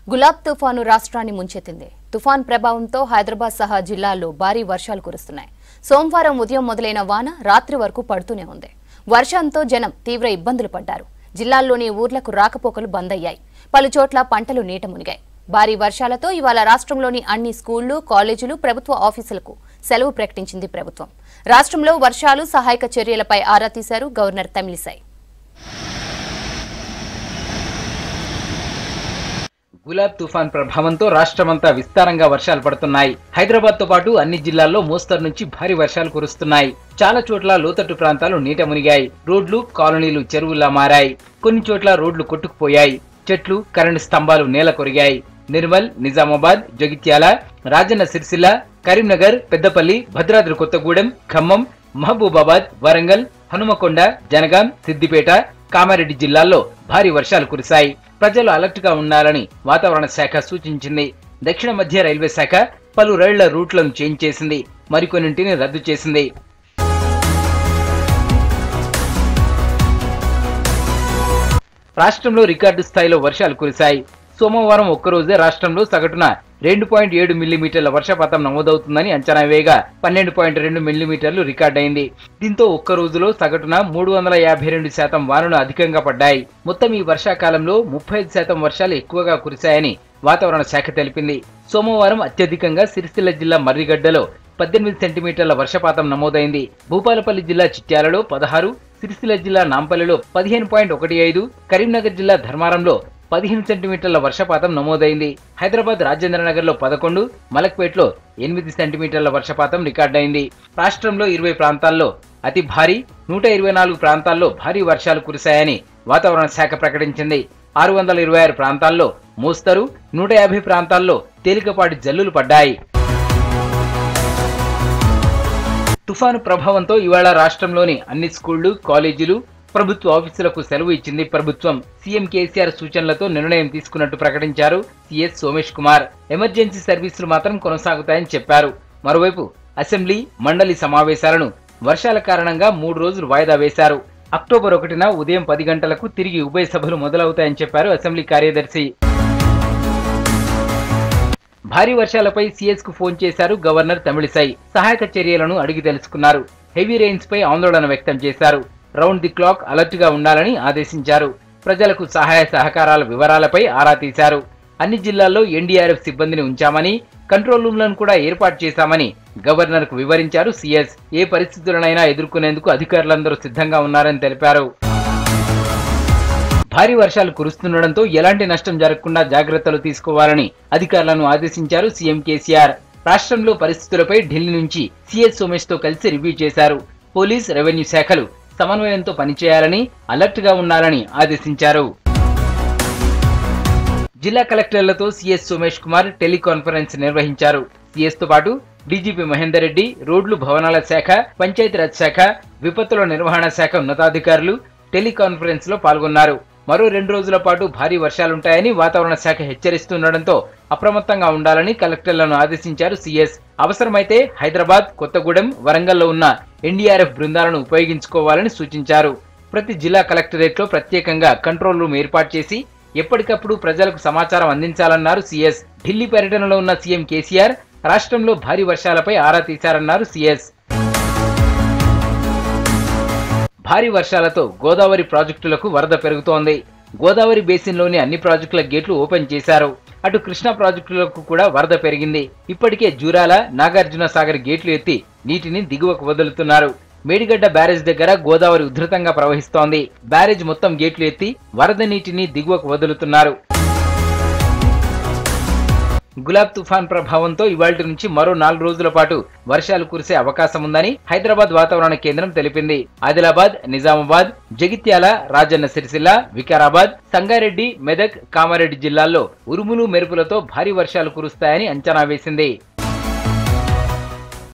గులాబ్ తుఫాను రాష్ట్రాన్ని ముంచెత్తింది తుఫాన్ ప్రభావంతో హైదరాబాద్ సహా జిల్లాల్లో భారీ వర్షాలు కురుస్తున్నాయి సోమవారం ఉదయం మొదలైన వాన రాత్రి వరకు పడుతూనే ఉంది వర్షంతో జనం తీవ్ర ఇబ్బందులు పడ్డారు జిల్లాల్లోని ఊర్లకు రాకపోకలు బంద్ అయ్యాయి పలు చోట్ల పంటలు నీట మునిగాయి భారీ వర్షాలతో ఇవాళ రాష్ట్రంలోని అన్ని స్కూళ్లు కాలేజీలు ప్రభుత్వ ఆఫీసులకు సెలవు ప్రకటించింది ప్రభుత్వం రాష్ట్రంలో వర్షాలు సహాయక చర్యలపై ఆరా తీశారు గవర్నర్ తమిళిసై గులాబ్ తుఫాన్ ప్రభావంతో రాష్ట్రమంతా విస్తారంగా వర్షాలు పడుతున్నాయి హైదరాబాద్ తో పాటు అన్ని జిల్లాల్లో మోస్తరు నుంచి భారీ వర్షాలు కురుస్తున్నాయి చాలా చోట్ల లోతట్టు ప్రాంతాలు నీట మునిగాయి రోడ్లు కాలనీలు చెరువుల్లా మారాయి కొన్ని చోట్ల రోడ్లు కొట్టుకుపోయాయి చెట్లు కరెంటు స్తంభాలు నేల కొరిగాయి నిర్మల్ నిజామాబాద్ జగిత్యాల రాజన్న సిరిసిల్ల కరీంనగర్ పెద్దపల్లి భద్రాద్రి కొత్తగూడెం ఖమ్మం మహబూబాబాద్ వరంగల్ హనుమకొండ జనగాం సిద్దిపేట కామారెడ్డి జిల్లాల్లో భారీ వర్షాలు కురిశాయి ప్రజలు అలర్ట్ గా ఉండాలని వాతావరణ శాఖ సూచించింది దక్షిణ మధ్య రైల్వే శాఖ పలు రైళ్ల రూట్లను చేంజ్ చేసింది మరికొన్నింటిని రద్దు చేసింది రాష్ట్రంలో రికార్డు స్థాయిలో వర్షాలు కురిశాయి సోమవారం ఒక్కరోజే రాష్ట్రంలో సగటున రెండు పాయింట్ ఏడు మిల్లీమీటర్ల వర్షపాతం నమోదవుతుందని అంచనా వేయగా పన్నెండు పాయింట్ రెండు మిల్లీమీటర్లు రికార్డైంది దీంతో ఒక్క రోజులో సగటున మూడు వందల యాభై రెండు శాతం వానలు అధికంగా పడ్డాయి మొత్తం ఈ వర్షాకాలంలో ముప్పై ఐదు శాతం వర్షాలు ఎక్కువగా కురిశాయని వాతావరణ శాఖ తెలిపింది సోమవారం అత్యధికంగా సిరిసిల్ల జిల్లా మర్రిగడ్డలో పద్దెనిమిది సెంటీమీటర్ల వర్షపాతం నమోదైంది భూపాలపల్లి జిల్లా చిట్యాలలో పదహారు సిరిసిల్ల జిల్లా నాంపల్లిలో పదిహేను పాయింట్ ఒకటి ఐదు కరీంనగర్ జిల్లా ధర్మారంలో పదిహేను సెంటీమీటర్ల వర్షపాతం నమోదైంది హైదరాబాద్ రాజేంద్రనగర్ లో పదకొండు మలక్పేట్లో ఎనిమిది సెంటీమీటర్ల వర్షపాతం రికార్డైంది రాష్ట్రంలో ఇరవై ప్రాంతాల్లో అతి భారీ నూట ఇరవై నాలుగు ప్రాంతాల్లో భారీ వర్షాలు కురిశాయని వాతావరణ శాఖ ప్రకటించింది ఆరు వందల ఇరవై ఆరు ప్రాంతాల్లో మోస్తరు నూట యాభై ప్రాంతాల్లో తేలికపాటి జల్లులు పడ్డాయి తుఫాను ప్రభావంతో ఇవాళ రాష్ట్రంలోని అన్ని స్కూళ్లు కాలేజీలు ప్రభుత్వ ఆఫీసులకు సెలవు ఇచ్చింది ప్రభుత్వం సీఎం కేసీఆర్ సూచనలతో నిర్ణయం తీసుకున్నట్టు ప్రకటించారు సీఎస్ సోమేష్ కుమార్ ఎమర్జెన్సీ సర్వీసులు మాత్రం కొనసాగుతాయని చెప్పారు మరోవైపు అసెంబ్లీ మండలి సమావేశాలను వర్షాల కారణంగా మూడు రోజులు వాయిదా వేశారు అక్టోబర్ ఒకటిన ఉదయం పది గంటలకు తిరిగి ఉభయ సభలు మొదలవుతాయని చెప్పారు అసెంబ్లీ కార్యదర్శి భారీ వర్షాలపై సీఎస్ కు ఫోన్ చేశారు గవర్నర్ తమిళిసై సహాయక చర్యలను అడిగి తెలుసుకున్నారు హెవీ రెయిన్స్ పై ఆందోళన వ్యక్తం చేశారు రౌండ్ ది క్లాక్ అలర్ట్ గా ఉండాలని ఆదేశించారు ప్రజలకు సహాయ సహకారాల వివరాలపై ఆరా తీశారు అన్ని జిల్లాల్లో ఎన్డీఆర్ఎఫ్ సిబ్బందిని ఉంచామని కంట్రోల్ రూమ్లను కూడా ఏర్పాటు చేశామని గవర్నర్ కు వివరించారు సీఎస్ ఏ పరిస్థితులనైనా ఎదుర్కొనేందుకు అధికారులందరూ సిద్ధంగా ఉన్నారని తెలిపారు భారీ వర్షాలు కురుస్తుండటంతో ఎలాంటి నష్టం జరగకుండా జాగ్రత్తలు తీసుకోవాలని అధికారులను ఆదేశించారు సీఎం కేసీఆర్ రాష్ట్రంలో పరిస్థితులపై ఢిల్లీ నుంచి సీఎస్ సోమేష్ తో కలిసి రివ్యూ చేశారు పోలీస్ రెవెన్యూ శాఖలు సమన్వయంతో పనిచేయాలని అలర్ట్ గా ఉండాలని ఆదేశించారు జిల్లా కలెక్టర్లతో సీఎస్ సోమేష్ కుమార్ టెలికాన్ఫరెన్స్ నిర్వహించారు సీఎస్ తో పాటు డీజీపీ మహేందర్ రెడ్డి రోడ్లు భవనాల శాఖ పంచాయతీరాజ్ శాఖ విపత్తుల నిర్వహణ శాఖ ఉన్నతాధికారులు టెలికాన్ఫరెన్స్ లో పాల్గొన్నారు మరో రెండు రోజుల పాటు భారీ వర్షాలుంటాయని వాతావరణ శాఖ హెచ్చరిస్తుండటంతో అప్రమత్తంగా ఉండాలని కలెక్టర్లను ఆదేశించారు సీఎస్ అవసరమైతే హైదరాబాద్ కొత్తగూడెం వరంగల్లో ఉన్న ఎన్డీఆర్ఎఫ్ బృందాలను ఉపయోగించుకోవాలని సూచించారు ప్రతి జిల్లా కలెక్టరేట్లో ప్రత్యేకంగా కంట్రోల్ రూమ్ ఏర్పాటు చేసి ఎప్పటికప్పుడు ప్రజలకు సమాచారం అందించాలన్నారు సీఎస్ ఢిల్లీ పర్యటనలో ఉన్న సీఎం కేసీఆర్ రాష్ట్రంలో భారీ వర్షాలపై ఆరా తీశారన్నారు సీఎస్ భారీ వర్షాలతో గోదావరి ప్రాజెక్టులకు వరద పెరుగుతోంది గోదావరి బేసిన్లోని అన్ని ప్రాజెక్టుల గేట్లు ఓపెన్ చేశారు అటు కృష్ణా ప్రాజెక్టులకు కూడా వరద పెరిగింది ఇప్పటికే జూరాల నాగార్జున సాగర్ గేట్లు ఎత్తి నీటిని దిగువకు వదులుతున్నారు మేడిగడ్డ బ్యారేజ్ దగ్గర గోదావరి ఉధృతంగా ప్రవహిస్తోంది బ్యారేజ్ మొత్తం గేట్లు ఎత్తి వరద నీటిని దిగువకు వదులుతున్నారు గులాబ్ తుఫాన్ ప్రభావంతో ఇవాళ నుంచి మరో నాలుగు రోజుల పాటు వర్షాలు కురిసే అవకాశం ఉందని హైదరాబాద్ వాతావరణ కేంద్రం తెలిపింది ఆదిలాబాద్ నిజామాబాద్ జగిత్యాల రాజన్న సిరిసిల్ల వికారాబాద్ సంగారెడ్డి మెదక్ కామారెడ్డి జిల్లాల్లో ఉరుములు మెరుపులతో భారీ వర్షాలు కురుస్తాయని అంచనా వేసింది